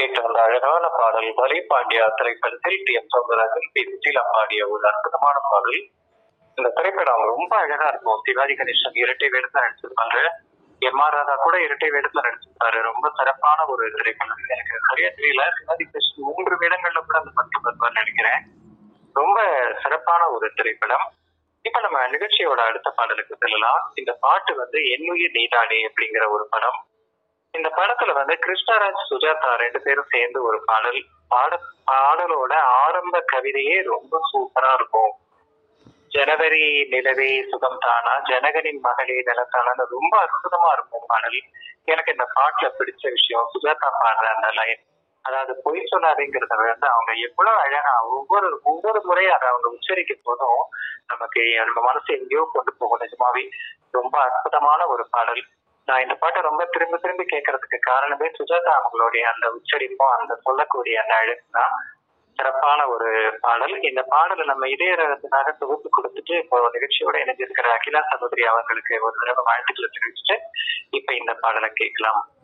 கேட்ட அந்த அழகான பாடல் பலி பாண்டியா திரைப்படத்தில் T M Soundararajan P Susheela பாடிய ஒரு அற்புதமான பாடல் இந்த திரைப்படம் ரொம்ப அழகா இருக்கும் சிவாஜி கணேசன் இரட்டை வேடத்துல நடிச்சிருப்பாரு எம் ஆர் ராதா கூட இரட்டை வேடத்துல நடிச்சிருப்பாரு ரொம்ப சிறப்பான ஒரு திரைப்படம் எனக்கு சரியா தெரியல சிவாஜி கணேசன் மூன்று வேடங்கள்ல கூட அந்த பத்து பத்து நினைக்கிறேன் ரொம்ப சிறப்பான ஒரு திரைப்படம் இப்ப நம்ம நிகழ்ச்சியோட அடுத்த பாடலுக்கு செல்லலாம் இந்த பாட்டு வந்து என்னுயிர் நீதானே அப்படிங்கிற ஒரு படம் இந்த படத்துல வந்து கிருஷ்ணராஜ் சுஜாதா ரெண்டு பேரும் சேர்ந்து ஒரு பாடல் பாட பாடலோட ஆரம்ப கவிதையே ரொம்ப சூப்பரா இருக்கும் ஜனவரி நிலவே சுகம் தானா ஜனகனின் மகளே நிலத்தானான்னு ரொம்ப அற்புதமா இருக்கும் பாடல் எனக்கு இந்த பாட்டுல பிடிச்ச விஷயம் சுஜாதா பாடுற அந்த லைன் அதாவது பொய் சொல்லாதேங்கிறத வந்து அவங்க எவ்வளவு அழகா ஒவ்வொரு ஒவ்வொரு முறையும் அதை அவங்க உச்சரிக்கும் போதும் நமக்கு நம்ம மனசு எங்கேயோ கொண்டு போகும் நிஜமாவே ரொம்ப அற்புதமான ஒரு பாடல் நான் இந்த பாட்டை ரொம்ப திரும்ப திரும்பி கேட்கறதுக்கு காரணமே சுஜாதா அவங்களுடைய அந்த உச்சரிப்பும் அந்த சொல்லக்கூடிய அந்த அழகு தான் சிறப்பான ஒரு பாடல் இந்த பாடலை நம்ம இதய ரகத்துக்காக தொகுப்பு கொடுத்துட்டு இப்போ நிகழ்ச்சியோட இணைஞ்சிருக்கிற அகிலா சகோதரி அவங்களுக்கு ஒரு தடவை வாழ்த்துக்களை தெரிவிச்சுட்டு இப்ப இந்த பாடலை கேட்கலாம்